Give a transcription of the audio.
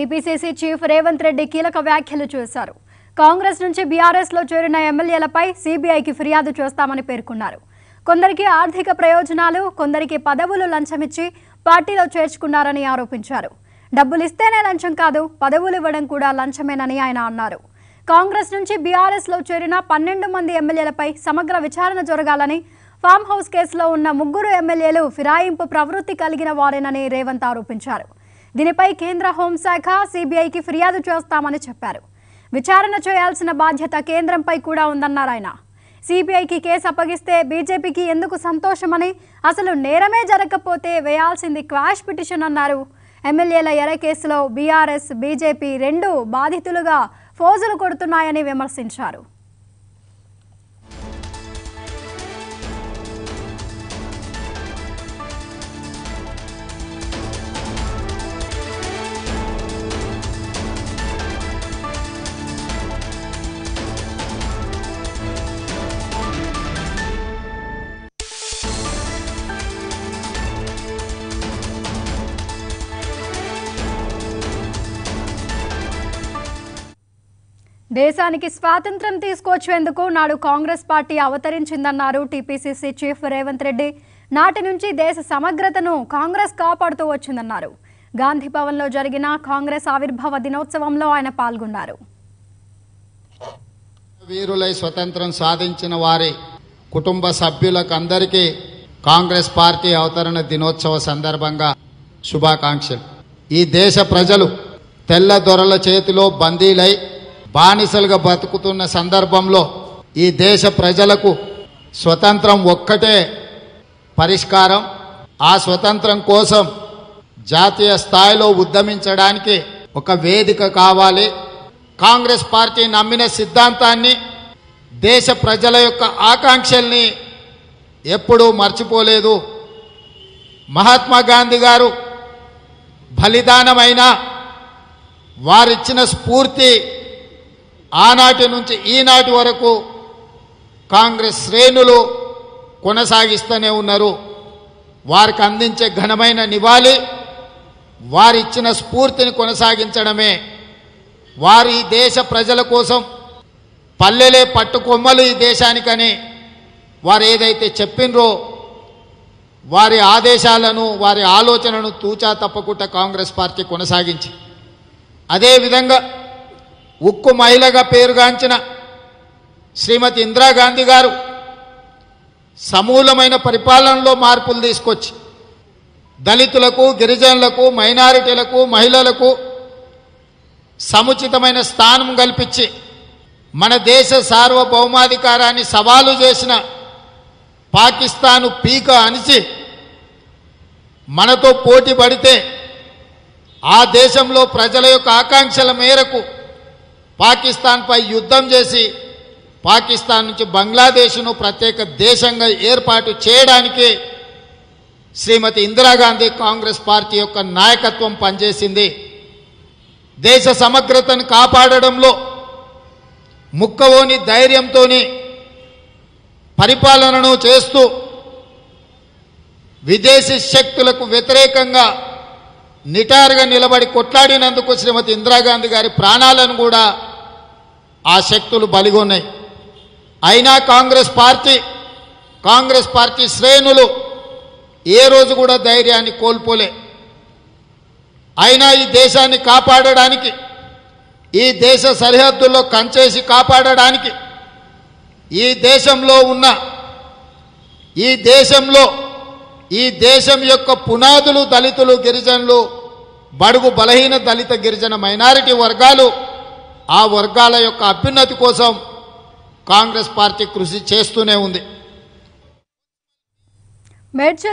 TPCC chief Revanth Reddy కీలక వ్యాఖ్యలు చేశారు కాంగ్రెస్ నుంచి బీఆర్ఎస్లో చేరిన ఎమ్మెల్యేలపై సీబీఐకి ఫిర్యాదు చేస్తామని పేర్కొన్నారు కొందరికి ఆర్థిక ప్రయోజనాలు కొందరికి పదవులు లంచమిచ్చి పార్టీలో చేర్చుకున్నారని ఆరోపించారు డబ్బులు ఇస్తేనే లంచం కాదు పదవులు ఇవ్వడం కూడా లంచమేనని ఆయన అన్నారు కాంగ్రెస్ నుంచి బీఆర్ఎస్లో చేరిన పన్నెండు మంది ఎమ్మెల్యేలపై సమగ్ర విచారణ జరగాలని ఫామ్ హౌస్ కేసులో ఉన్న ముగ్గురు ఎమ్మెల్యేలు ఫిరాయింపు ప్రవృత్తి కలిగిన వారేనని రేవంత్ ఆరోపించారు దీనిపై కేంద్ర హోంశాఖ సీబీఐకి ఫిర్యాదు చేస్తామని చెప్పారు విచారణ చేయాల్సిన బాధ్యత కేంద్రంపై కూడా ఉందన్నారు ఆయన సిబిఐకి కేసు అప్పగిస్తే బీజేపీకి ఎందుకు సంతోషమని అసలు నేరమే జరగకపోతే వేయాల్సింది క్వాష్ పిటిషన్ అన్నారు ఎమ్మెల్యేల ఎర కేసులో బీఆర్ఎస్ బీజేపీ రెండు బాధితులుగా ఫోజులు కొడుతున్నాయని విమర్శించారు దేశానికి స్వాతంత్ర్యం తీసుకొచ్చేందుకు నాడు కాంగ్రెస్ పార్టీ అవతరించిందన్నారు టీపీసీసీ చీఫ్ రేవంత్ రెడ్డి నాటి నుంచి దేశ సమగ్రతను కాంగ్రెస్ కాపాడుతూ వచ్చిందన్నారు గాంధీ భవన్లో జరిగిన కాంగ్రెస్ ఆవిర్భావ దినోత్సవంలో ఆయన పాల్గొన్నారు వీరులై స్వతంత్రం సాధించిన వారి కుటుంబ సభ్యులకు అందరికీ కాంగ్రెస్ పార్టీ అవతరణ దినోత్సవ సందర్భంగా శుభాకాంక్షలు ఈ దేశ ప్రజలు తెల్ల దొరల చేతిలో బందీలై బానిసలుగా బతుకుతున్న సందర్భంలో ఈ దేశ ప్రజలకు స్వతంత్రం ఒక్కటే పరిష్కారం ఆ స్వతంత్రం కోసం జాతీయ స్థాయిలో ఉద్యమించడానికి ఒక వేదిక కావాలి కాంగ్రెస్ పార్టీ నమ్మిన సిద్ధాంతాన్ని దేశ ప్రజల యొక్క ఆకాంక్షల్ని ఎప్పుడూ మర్చిపోలేదు మహాత్మా గాంధీ గారు బలిదానమైన వారిచ్చిన స్ఫూర్తి ఆనాటి నుంచి ఈనాటి వరకు కాంగ్రెస్ శ్రేణులు కొనసాగిస్తూనే ఉన్నారు వారికి అందించే ఘనమైన నివాళి వారిచ్చిన స్ఫూర్తిని కొనసాగించడమే వారి ఈ దేశ ప్రజల కోసం పల్లెలే పట్టుకొమ్మలు ఈ దేశానికని వారు ఏదైతే చెప్పినరో వారి ఆదేశాలను వారి ఆలోచనను తూచా తప్పకుండా కాంగ్రెస్ పార్టీ కొనసాగించి అదేవిధంగా ఉక్కు మహిళగా పేరుగాంచిన శ్రీమతి ఇందిరాగాంధీ గారు సమూలమైన పరిపాలనలో మార్పులు తీసుకొచ్చి దళితులకు గిరిజనులకు మైనారిటీలకు మహిళలకు సముచితమైన స్థానం కల్పించి మన దేశ సార్వభౌమాధికారాన్ని సవాలు చేసిన పాకిస్తాను పీక అణిచి మనతో పోటీ పడితే ఆ దేశంలో ప్రజల యొక్క ఆకాంక్షల మేరకు పాకిస్తాన్పై యుద్ధం చేసి పాకిస్తాన్ నుంచి బంగ్లాదేశ్ను ప్రత్యేక దేశంగా ఏర్పాటు చేయడానికి శ్రీమతి ఇందిరాగాంధీ కాంగ్రెస్ పార్టీ యొక్క నాయకత్వం పనిచేసింది దేశ సమగ్రతను కాపాడడంలో ముక్కవోని ధైర్యంతోని పరిపాలనను చేస్తూ విదేశీ శక్తులకు వ్యతిరేకంగా నిటారుగా నిలబడి కొట్లాడినందుకు శ్రీమతి ఇందిరాగాంధీ గారి ప్రాణాలను కూడా ఆ శక్తులు బలిగొన్నాయి అయినా కాంగ్రెస్ పార్టీ కాంగ్రెస్ పార్టీ శ్రేణులు ఏ రోజు కూడా ధైర్యాన్ని కోల్పోలే అయినా ఈ దేశాన్ని కాపాడడానికి ఈ దేశ సరిహద్దుల్లో కంచేసి కాపాడడానికి ఈ దేశంలో ఉన్న ఈ దేశంలో ఈ దేశం యొక్క పునాదులు దళితులు గిరిజనులు బడుగు బలహీన దళిత గిరిజన మైనారిటీ వర్గాలు ఆ వర్గాల యొక్క అభ్యున్నతి కోసం కాంగ్రెస్ పార్టీ కృషి చేస్తూనే ఉంది మేడ్చల్